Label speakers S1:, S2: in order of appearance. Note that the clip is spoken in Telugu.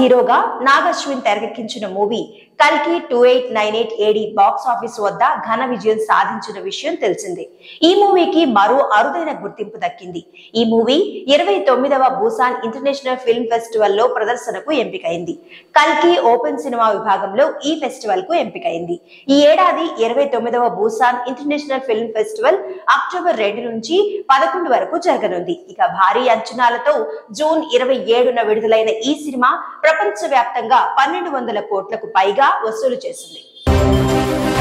S1: హీరోగా నాగశ్విన్ తెరకెక్కించిన మూవీ కల్కి two eight nine eight AD box office వద్ద ఘన విజయం సాధించిన విషయం తెలిసిందే ఈ మూవీకి మరో అరుదైన గుర్తింపు దక్కింది ఈ మూవీ ఇరవై తొమ్మిదవ బూసాన్ ఇంటర్నేషనల్ ఫిల్మ్ ఫెస్టివల్ లో ప్రదర్శనకు ఎంపికైంది కల్కి ఓపెన్ సినిమా విభాగంలో ఈ ఫెస్టివల్ కు ఎంపికైంది ఈ ఏడాది ఇరవై తొమ్మిదవ Busan international film festival October రెండు నుంచి పదకొండు వరకు జరగనుంది ఇక భారీ అంచనాలతో జూన్ ఇరవై ఏడున విడుదలైన ఈ సినిమా ప్రపంచ వ్యాప్తంగా పన్నెండు వందల కోట్లకు పైగా వసూలు చేసింది